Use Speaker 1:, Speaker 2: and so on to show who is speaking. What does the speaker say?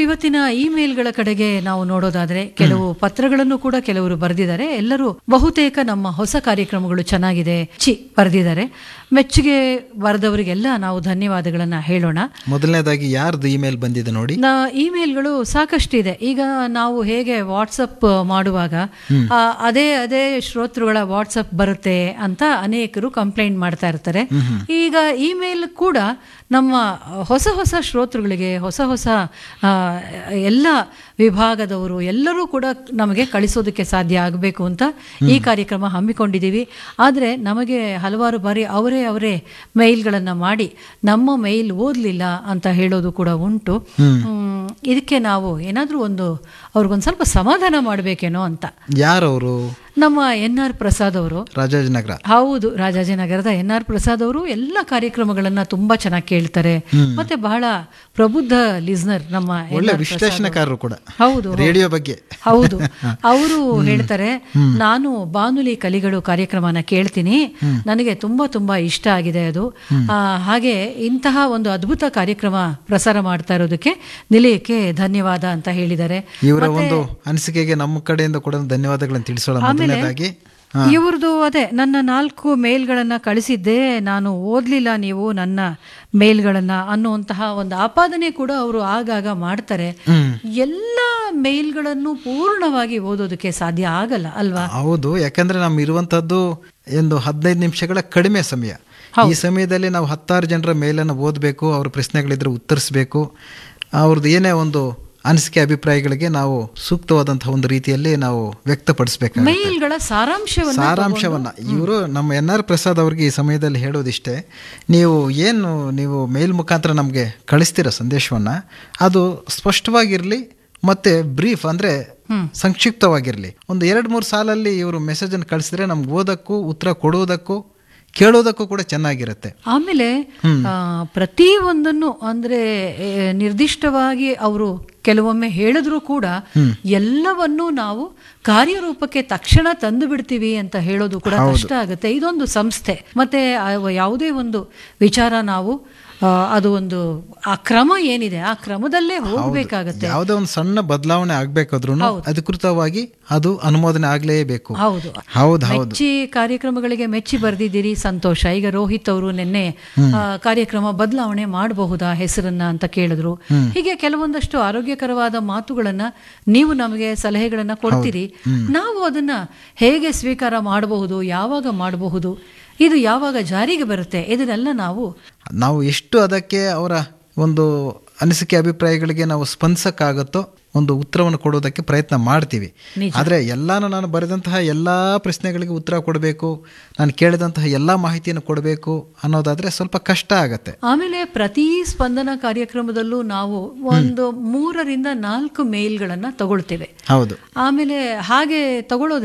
Speaker 1: ಇವತ್ತಿನ ಇಮೇಲ್ಗಳ ಕಡೆಗೆ ನಾವು ನೋಡೋದಾದ್ರೆ ಕೆಲವು ಪತ್ರಗಳನ್ನು ಕೂಡ ಕೆಲವರು ಬರೆದಿದ್ದಾರೆ ಎಲ್ಲರೂ ಬಹುತೇಕ ನಮ್ಮ ಹೊಸ ಕಾರ್ಯಕ್ರಮಗಳು ಚೆನ್ನಾಗಿದೆ ಚಿ ಬರೆದಿದ್ದಾರೆ ಮೆಚ್ಚುಗೆ ಬರೆದವರಿಗೆಲ್ಲ ನಾವು ಧನ್ಯವಾದಗಳನ್ನ ಹೇಳೋಣ
Speaker 2: ಮೊದಲನೇದಾಗಿ ಯಾರ್ದು ಇಮೇಲ್ ಬಂದಿದೆ ನೋಡಿ
Speaker 1: ನಾ ಇಮೇಲ್ಗಳು ಸಾಕಷ್ಟಿದೆ ಈಗ ನಾವು ಹೇಗೆ ವಾಟ್ಸಪ್ ಮಾಡುವಾಗ ಆ, ಅದೇ ಅದೇ ಶ್ರೋತೃಗಳ ವಾಟ್ಸಪ್ ಬರುತ್ತೆ ಅಂತ ಅನೇಕರು ಕಂಪ್ಲೇಂಟ್ ಮಾಡ್ತಾ ಇರ್ತಾರೆ ಈಗ ಇಮೇಲ್ ಕೂಡ ನಮ್ಮ ಹೊಸ ಹೊಸ ಶ್ರೋತೃಗಳಿಗೆ ಹೊಸ ಹೊಸ ಆ, ಎಲ್ಲ ವಿಭಾಗದವರು ಎಲ್ಲರೂ ಕೂಡ ನಮಗೆ ಕಳಿಸೋದಕ್ಕೆ ಸಾಧ್ಯ ಆಗಬೇಕು ಅಂತ ಈ ಕಾರ್ಯಕ್ರಮ ಹಮ್ಮಿಕೊಂಡಿದ್ದೀವಿ ಆದರೆ ನಮಗೆ ಹಲವಾರು ಬಾರಿ ಅವರೇ ಅವರೇ ಮೇಲ್ಗಳನ್ನು ಮಾಡಿ ನಮ್ಮ ಮೇಲ್ ಓದಲಿಲ್ಲ ಅಂತ ಹೇಳೋದು ಕೂಡ ಉಂಟು ಹ್ಮ್, ಇದಕ್ಕೆ ನಾವು ಏನಾದರೂ ಒಂದು ಅವ್ರಿಗೊಂದು ಸ್ವಲ್ಪ ಸಮಾಧಾನ ಮಾಡಬೇಕೇನೋ ಅಂತ
Speaker 2: ಯಾರವರು
Speaker 1: ನಮ್ಮ ಎನ್ ಆರ್ ಪ್ರಸಾದ್ ಅವರು
Speaker 2: ರಾಜಾಜಿನಗರ
Speaker 1: ಹೌದು ರಾಜಾಜಿನಗರದ ಎನ್ ಆರ್ ಪ್ರಸಾದ್ ಅವರು ಎಲ್ಲ ಕಾರ್ಯಕ್ರಮಗಳನ್ನ ತುಂಬಾ ಚೆನ್ನಾಗಿ ಕೇಳ್ತಾರೆ ಮತ್ತೆ ಬಹಳ ಪ್ರಬುದ್ಧ ಲಿಸ್ನರ್ ನಮ್ಮ ಎನ್
Speaker 2: ಒಳ್ಳೆ
Speaker 1: ಆರ್ ಪ್ರಸಾದ್ ಅವರು.
Speaker 2: ವಿಶ್ಲೇಷಣೆಕಾರರು ಕೂಡ
Speaker 1: ಹೌದು
Speaker 2: ರೇಡಿಯೋ ಬಗ್ಗೆ
Speaker 1: ಹೌದು ಅವರು ಹೇಳ್ತಾರೆ ನಾನು ಬಾನುಲಿ ಕಲಿಗಳು ಕಾರ್ಯಕ್ರಮನ ಕೇಳ್ತೀನಿ ನನಗೆ ತುಂಬಾ ತುಂಬಾ ಇಷ್ಟ ಆಗಿದೆ ಅದು ಆ, ಹಾಗೆ ಇಂತಹ ಒಂದು ಅದ್ಭುತ ಕಾರ್ಯಕ್ರಮ ಪ್ರಸಾರ ಮಾಡ್ತಾ ಇರೋದಕ್ಕೆ ನಿಲಯಕ್ಕೆ ಧನ್ಯವಾದ ಅಂತ ಹೇಳಿದ್ದಾರೆ
Speaker 2: ಇವರ ಒಂದು ಅನಿಸಿಕೆಗೆ ನಮ್ಮ ಕಡೆಯಿಂದ ಕೂಡ ಧನ್ಯವಾದಗಳನ್ನು ತಿಳಿಸೋಣ ಮೊದಲನೇದಾಗಿ
Speaker 1: ಇವ್ರದ್ದು ಅದೇ ನನ್ನ ನಾಲ್ಕು ಮೇಲ್ಗಳನ್ನ ಕಳಿಸಿದ್ದೆ ನಾನು ಓದ್ಲಿಲ್ಲ ನೀವು ನನ್ನ ಮೇಲ್ಗಳನ್ನ ಅನ್ನುವಂತಹ ಒಂದು ಆಪಾದನೆ ಕೂಡ ಅವರು ಆಗಾಗ ಮಾಡ್ತಾರೆ ಎಲ್ಲ ಮೇಲ್ಗಳನ್ನು ಪೂರ್ಣವಾಗಿ ಓದೋದಕ್ಕೆ ಸಾಧ್ಯ ಆಗಲ್ಲ ಅಲ್ವಾ
Speaker 2: ಹೌದು ಯಾಕಂದ್ರೆ ನಮ್ಮ ಇರುವಂತದ್ದು ಒಂದು ಹದಿನೈದು ನಿಮಿಷಗಳ ಕಡಿಮೆ ಸಮಯ ಈ ಸಮಯದಲ್ಲಿ ನಾವು ಹತ್ತಾರು ಜನರ ಮೇಲನ್ನು ಓದಬೇಕು ಅವ್ರ ಪ್ರಶ್ನೆಗಳಿದ್ರೆ ಉತ್ತರಿಸಬೇಕು ಅವ್ರದ್ದು ಏನೇ ಒಂದು ಅನಿಸಿಕೆ ಅಭಿಪ್ರಾಯಗಳಿಗೆ ನಾವು ಸೂಕ್ತವಾದಂತಹ ಒಂದು ರೀತಿಯಲ್ಲಿ ನಾವು ವ್ಯಕ್ತಪಡಿಸ್ಬೇಕಾಗುತ್ತೆ
Speaker 1: ಮೇಲ್ಗಳ ಸಾರಾಂಶವನ್ನ
Speaker 2: ಸಾರಾಂಶವನ್ನ ಇವರು ನಮ್ಮ ಎನ್ ಆರ್ ಪ್ರಸಾದ್ ಅವ್ರಿಗೆ ಈ ಸಮಯದಲ್ಲಿ ಹೇಳೋದಿಷ್ಟೇ ನೀವು ಏನು ನೀವು ಮೇಲ್ ಮುಖಾಂತರ ನಮಗೆ ಕಳಿಸ್ತೀರ ಸಂದೇಶವನ್ನ ಅದು ಸ್ಪಷ್ಟವಾಗಿರಲಿ ಮತ್ತೆ ಬ್ರೀಫ್ ಅಂದ್ರೆ ಸಂಕ್ಷಿಪ್ತವಾಗಿರಲಿ ಒಂದು ಎರಡು ಮೂರು ಸಾಲಲ್ಲಿ ಇವರು ಮೆಸೇಜನ್ನು ಕಳಿಸಿದ್ರೆ ನಮ್ಗೆ ಓದಕ್ಕೂ ಉತ್ತರ ಕೊಡುವುದಕ್ಕೂ ಕೇಳೋದಕ್ಕೂ ಕೂಡ ಚೆನ್ನಾಗಿರುತ್ತೆ
Speaker 1: ಆಮೇಲೆ ಆ, ಪ್ರತಿ ಒಂದನ್ನು ಅಂದ್ರೆ ಏ, ನಿರ್ದಿಷ್ಟವಾಗಿ ಅವರು ಕೆಲವೊಮ್ಮೆ ಹೇಳಿದ್ರು ಕೂಡ ಎಲ್ಲವನ್ನೂ ನಾವು ಕಾರ್ಯರೂಪಕ್ಕೆ ತಕ್ಷಣ ತಂದು ಬಿಡ್ತೀವಿ ಅಂತ ಹೇಳೋದು ಕೂಡ ಕಷ್ಟ ಆಗುತ್ತೆ ಇದೊಂದು ಸಂಸ್ಥೆ ಮತ್ತೆ ಆ ಯಾವುದೇ ಒಂದು ವಿಚಾರ ನಾವು ಆ, ಅದು ಒಂದು ಆ ಕ್ರಮ ಏನಿದೆ ಆ ಕ್ರಮದಲ್ಲೇ ಹೋಗ್ಬೇಕಾಗತ್ತೆ
Speaker 2: ಯಾವುದೇ ಒಂದು ಸಣ್ಣ ಬದಲಾವಣೆ ಆಗ್ಬೇಕಾದ್ರೂ ಅಧಿಕೃತವಾಗಿ ಅದು ಅನುಮೋದನೆ ಆಗ್ಲೇಬೇಕು
Speaker 1: ಹೌದು
Speaker 2: ಹೌದು ಹೌದು
Speaker 1: ಮೆಚ್ಚಿ ಕಾರ್ಯಕ್ರಮಗಳಿಗೆ ಮೆಚ್ಚಿ ಬರ್ದಿದ್ದೀರಿ ಸಂತೋಷ ಈಗ ರೋಹಿತ್ ಅವರು ನಿನ್ನೆ ಆ, ಕಾರ್ಯಕ್ರಮ ಬದಲಾವಣೆ ಮಾಡಬಹುದಾ ಹೆಸರನ್ನ ಅಂತ ಕೇಳಿದ್ರು ಹೀಗೆ ಕೆಲವೊಂದಷ್ಟು ಆರೋಗ್ಯಕರವಾದ ಮಾತುಗಳನ್ನ ನೀವು ನಮಗೆ ಸಲಹೆಗಳನ್ನ ಕೊಡ್ತೀರಿ ನಾವು ಅದನ್ನ ಹೇಗೆ ಸ್ವೀಕಾರ ಮಾಡಬಹುದು ಯಾವಾಗ ಮಾಡಬಹುದು ಇದು ಯಾವಾಗ ಜಾರಿಗೆ ಬರುತ್ತೆ ಇದನ್ನೆಲ್ಲ ನಾವು
Speaker 2: ನಾವು ಎಷ್ಟು ಅದಕ್ಕೆ ಅವರ ಒಂದು ಅನಿಸಿಕೆ ಅಭಿಪ್ರಾಯಗಳಿಗೆ ನಾವು ಸ್ಪಂದಿಸಕ್ಕಾಗತ್ತೋ ಒಂದು ಉತ್ತರವನ್ನು ಕೊಡೋದಕ್ಕೆ ಪ್ರಯತ್ನ ಮಾಡ್ತೀವಿ ಆದರೆ ಎಲ್ಲಾನು ನಾನು ಬರೆದಂತಹ ಎಲ್ಲ ಪ್ರಶ್ನೆಗಳಿಗೆ ಉತ್ತರ ಕೊಡಬೇಕು ನಾನು ಕೇಳಿದಂತಹ ಎಲ್ಲ ಮಾಹಿತಿಯನ್ನು ಕೊಡಬೇಕು ಅನ್ನೋದಾದ್ರೆ ಸ್ವಲ್ಪ ಕಷ್ಟ ಆಗತ್ತೆ
Speaker 1: ಆಮೇಲೆ ಪ್ರತಿ ಸ್ಪಂದನ ಕಾರ್ಯಕ್ರಮದಲ್ಲೂ ನಾವು ಒಂದು ಮೂರರಿಂದ ನಾಲ್ಕು ಮೇಲ್ಗಳನ್ನ ತಗೊಳ್ತೇವೆ
Speaker 2: ಹೌದು
Speaker 1: ಆಮೇಲೆ ಹಾಗೆ ತಗೊಳ್ಳೋದು